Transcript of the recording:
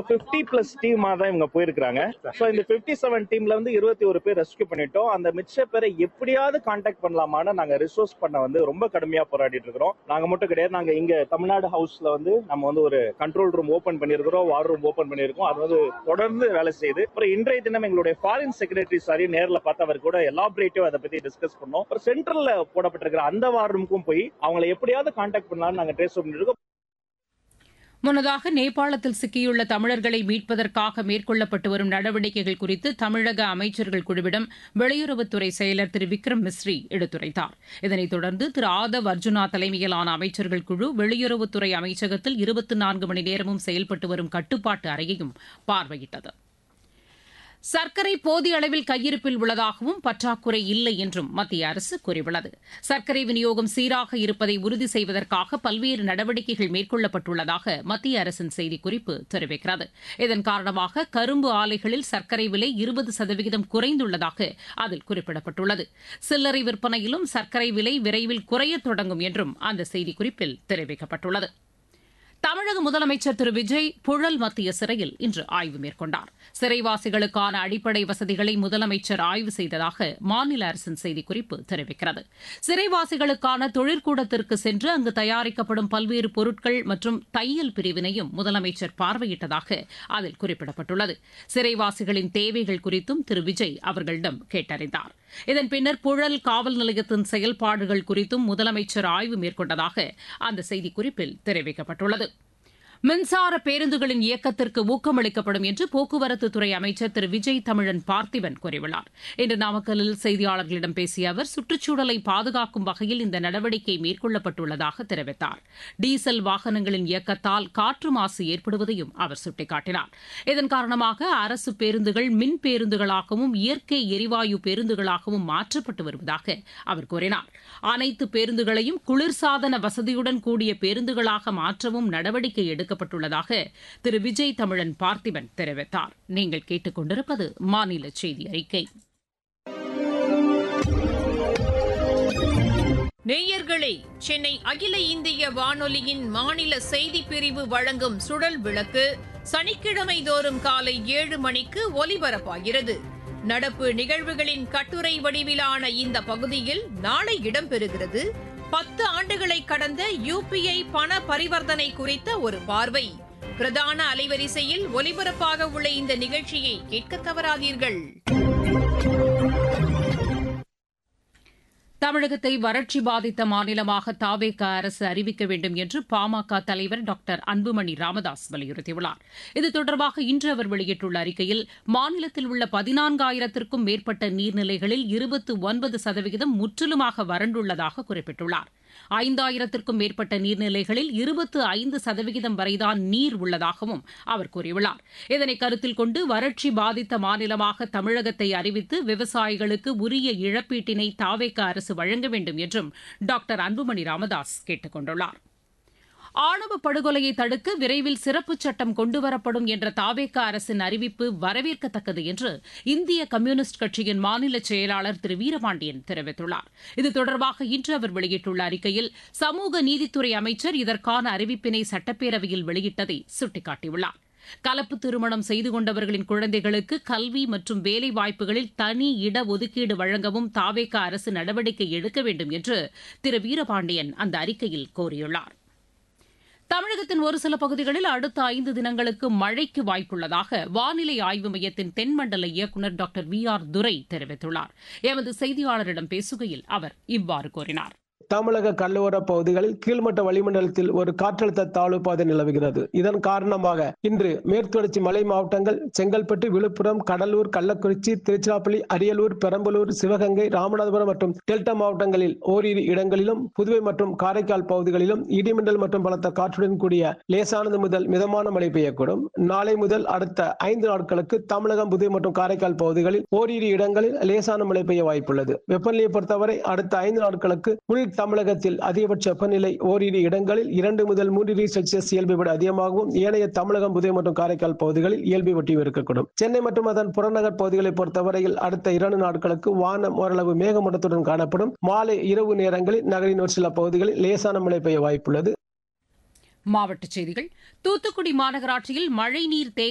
fifty plus டீமா தான் இவங்க போயிருக்காங்க சோ இந்த பிப்டி செவன் டீம்ல வந்து இருபத்தி ஒரு பேர் ரெஸ்கியூ பண்ணிட்டோம் அந்த மிச்ச பேரை எப்படியாவது கான்டாக்ட் பண்ணலாமான்னு நாங்க ரிசோர்ஸ் பண்ண வந்து ரொம்ப கடுமையா போராடிட்டு இருக்கிறோம் நாங்க மட்டும் கிடையாது நாங்க இங்க தமிழ்நாடு ஹவுஸ்ல வந்து நம்ம வந்து ஒரு கண்ட்ரோல் ரூம் ஓபன் பண்ணிருக்கிறோம் வார் ரூம் ஓபன் பண்ணிருக்கோம் அது வந்து தொடர்ந்து வேலை செய்யுது அப்புறம் இன்றைய தினம் எங்களுடைய ஃபாரின் செக்ரட்டரி சாரி நேர்ல பார்த்து அவர் கூட எலாபரேட்டிவ் அதை பத்தி டிஸ்கஸ் பண்ணோம் அப்புறம் சென்ட்ரல்ல போடப்பட்டிருக்கிற அந்த வார் ரூமுக்கும் போய் அவங்களை எப்படியாவது கான்டாக்ட் பண்ணலாம்னு நாங்க ட்ரேஸ் பண்ணிருக்கோம் முன்னதாக நேபாளத்தில் சிக்கியுள்ள தமிழர்களை மீட்பதற்காக மேற்கொள்ளப்பட்டு வரும் நடவடிக்கைகள் குறித்து தமிழக அமைச்சர்கள் குழுவிடம் வெளியுறவுத்துறை செயலர் திரு விக்ரம் மிஸ்ரி எடுத்துரைத்தார் இதனைத் தொடர்ந்து திரு ஆதவ் அர்ஜுனா தலைமையிலான அமைச்சர்கள் குழு வெளியுறவுத்துறை அமைச்சகத்தில் இருபத்தி நான்கு மணி நேரமும் செயல்பட்டு வரும் கட்டுப்பாட்டு அறையையும் பார்வையிட்டது சர்க்கரை போதிய அளவில் கையிருப்பில் உள்ளதாகவும் பற்றாக்குறை இல்லை என்றும் மத்திய அரசு கூறியுள்ளது சர்க்கரை விநியோகம் சீராக இருப்பதை உறுதி செய்வதற்காக பல்வேறு நடவடிக்கைகள் மேற்கொள்ளப்பட்டுள்ளதாக மத்திய அரசின் செய்திக்குறிப்பு தெரிவிக்கிறது இதன் காரணமாக கரும்பு ஆலைகளில் சர்க்கரை விலை இருபது சதவிகிதம் குறைந்துள்ளதாக அதில் குறிப்பிடப்பட்டுள்ளது சில்லறை விற்பனையிலும் சர்க்கரை விலை விரைவில் குறையத் தொடங்கும் என்றும் அந்த செய்திக்குறிப்பில் தெரிவிக்கப்பட்டுள்ளது தமிழக முதலமைச்சர் திரு விஜய் புழல் மத்திய சிறையில் இன்று ஆய்வு மேற்கொண்டார் சிறைவாசிகளுக்கான அடிப்படை வசதிகளை முதலமைச்சர் ஆய்வு செய்ததாக மாநில அரசின் செய்திக்குறிப்பு தெரிவிக்கிறது சிறைவாசிகளுக்கான தொழிற்கூடத்திற்கு சென்று அங்கு தயாரிக்கப்படும் பல்வேறு பொருட்கள் மற்றும் தையல் பிரிவினையும் முதலமைச்சர் பார்வையிட்டதாக அதில் குறிப்பிடப்பட்டுள்ளது சிறைவாசிகளின் தேவைகள் குறித்தும் திரு விஜய் அவர்களிடம் கேட்டறிந்தார் இதன் பின்னர் புழல் காவல் நிலையத்தின் செயல்பாடுகள் குறித்தும் முதலமைச்சர் ஆய்வு மேற்கொண்டதாக அந்த செய்திக்குறிப்பில் தெரிவிக்கப்பட்டுள்ளது மின்சார பேருந்துகளின் இயக்கத்திற்கு ஊக்கமளிக்கப்படும் என்று போக்குவரத்துத்துறை அமைச்சர் திரு விஜய் தமிழன் பார்த்திபன் கூறியுள்ளார் இன்று நாமக்கல்லில் செய்தியாளர்களிடம் பேசிய அவர் சுற்றுச்சூழலை பாதுகாக்கும் வகையில் இந்த நடவடிக்கை மேற்கொள்ளப்பட்டுள்ளதாக தெரிவித்தார் டீசல் வாகனங்களின் இயக்கத்தால் காற்று மாசு ஏற்படுவதையும் அவர் சுட்டிக்காட்டினார் இதன் காரணமாக அரசு பேருந்துகள் மின் பேருந்துகளாகவும் இயற்கை எரிவாயு பேருந்துகளாகவும் மாற்றப்பட்டு வருவதாக அவர் கூறினார் அனைத்து பேருந்துகளையும் குளிர்சாதன வசதியுடன் கூடிய பேருந்துகளாக மாற்றவும் நடவடிக்கை எடுக்கப்பட்டுள்ளதாக திரு விஜய் தமிழன் பார்த்திபன் தெரிவித்தார் நீங்கள் கேட்டுக்கொண்டிருப்பது மாநில செய்தி அறிக்கை நேயர்களே சென்னை அகில இந்திய வானொலியின் மாநில செய்தி பிரிவு வழங்கும் சுழல் விளக்கு சனிக்கிழமை தோறும் காலை ஏழு மணிக்கு ஒலிபரப்பாகிறது நடப்பு நிகழ்வுகளின் கட்டுரை வடிவிலான இந்த பகுதியில் நாளை இடம்பெறுகிறது பத்து ஆண்டுகளை கடந்த யுபிஐ பண பரிவர்த்தனை குறித்த ஒரு பார்வை பிரதான அலைவரிசையில் ஒலிபரப்பாக உள்ள இந்த நிகழ்ச்சியை கேட்க தவறாதீர்கள் தமிழகத்தை வறட்சி பாதித்த மாநிலமாக தாவேக அரசு அறிவிக்க வேண்டும் என்று பாமக தலைவர் டாக்டர் அன்புமணி ராமதாஸ் வலியுறுத்தியுள்ளார் இது தொடர்பாக இன்று அவர் வெளியிட்டுள்ள அறிக்கையில் மாநிலத்தில் உள்ள பதினான்காயிரத்திற்கும் மேற்பட்ட நீர்நிலைகளில் இருபத்து ஒன்பது சதவிகிதம் முற்றிலுமாக வறண்டுள்ளதாக குறிப்பிட்டுள்ளார் ஐந்தாயிரத்திற்கும் மேற்பட்ட நீர்நிலைகளில் இருபத்து ஐந்து சதவிகிதம் வரைதான் நீர் உள்ளதாகவும் அவர் கூறியுள்ளார் இதனை கருத்தில் கொண்டு வறட்சி பாதித்த மாநிலமாக தமிழகத்தை அறிவித்து விவசாயிகளுக்கு உரிய இழப்பீட்டினை தாவேக அரசு வழங்க வேண்டும் என்றும் டாக்டர் அன்புமணி ராமதாஸ் கேட்டுக் கொண்டுள்ளார் ஆணவ படுகொலையை தடுக்க விரைவில் சிறப்பு சட்டம் கொண்டுவரப்படும் என்ற தாவேக அரசின் அறிவிப்பு வரவேற்கத்தக்கது என்று இந்திய கம்யூனிஸ்ட் கட்சியின் மாநில செயலாளர் திரு வீரபாண்டியன் தெரிவித்துள்ளார் இது தொடர்பாக இன்று அவர் வெளியிட்டுள்ள அறிக்கையில் சமூக நீதித்துறை அமைச்சர் இதற்கான அறிவிப்பினை சட்டப்பேரவையில் வெளியிட்டதை சுட்டிக்காட்டியுள்ளார் கலப்பு திருமணம் செய்து கொண்டவர்களின் குழந்தைகளுக்கு கல்வி மற்றும் வேலை வாய்ப்புகளில் தனி இடஒதுக்கீடு வழங்கவும் தாவேக அரசு நடவடிக்கை எடுக்க வேண்டும் என்று திரு வீரபாண்டியன் அந்த அறிக்கையில் கோரியுள்ளார் தமிழகத்தின் ஒரு சில பகுதிகளில் அடுத்த ஐந்து தினங்களுக்கு மழைக்கு வாய்ப்புள்ளதாக வானிலை ஆய்வு மையத்தின் தென்மண்டல இயக்குநர் டாக்டர் வி ஆர் துரை தெரிவித்துள்ளார் எமது செய்தியாளரிடம் பேசுகையில் அவர் இவ்வாறு கூறினார் தமிழக கடலோர பகுதிகளில் கீழ்மட்ட வளிமண்டலத்தில் ஒரு காற்றழுத்த தாழ்வு பாதை நிலவுகிறது இதன் காரணமாக இன்று மேற்குத்தொடர்ச்சி மலை மாவட்டங்கள் செங்கல்பட்டு விழுப்புரம் கடலூர் கள்ளக்குறிச்சி திருச்சிராப்பள்ளி அரியலூர் பெரம்பலூர் சிவகங்கை ராமநாதபுரம் மற்றும் டெல்டா மாவட்டங்களில் ஓரிரு இடங்களிலும் புதுவை மற்றும் காரைக்கால் பகுதிகளிலும் இடிமின்னல் மற்றும் பலத்த காற்றுடன் கூடிய லேசானது முதல் மிதமான மழை பெய்யக்கூடும் நாளை முதல் அடுத்த ஐந்து நாட்களுக்கு தமிழகம் புதுவை மற்றும் காரைக்கால் பகுதிகளில் ஓரிரு இடங்களில் லேசான மழை பெய்ய வாய்ப்புள்ளது வெப்பநிலையை பொறுத்தவரை அடுத்த ஐந்து நாட்களுக்கு உள் தமிழகத்தில் அதிகபட்ச வெப்பநிலை ஓரிரு இடங்களில் இரண்டு முதல் மூன்று டிகிரி செல்சியஸ் இயல்பை விட அதிகமாகவும் ஏனைய தமிழகம் புதுவை மற்றும் காரைக்கால் பகுதிகளில் இயல்பை ஒட்டியும் இருக்கக்கூடும் சென்னை மற்றும் அதன் புறநகர் பகுதிகளை பொறுத்தவரையில் அடுத்த இரண்டு நாட்களுக்கு வானம் ஓரளவு மேகமூட்டத்துடன் காணப்படும் மாலை இரவு நேரங்களில் நகரின் ஒரு சில பகுதிகளில் லேசான மழை பெய்ய வாய்ப்புள்ளது மாவட்டச் செய்திகள் தூத்துக்குடி மாநகராட்சியில் மழைநீர் தேங்க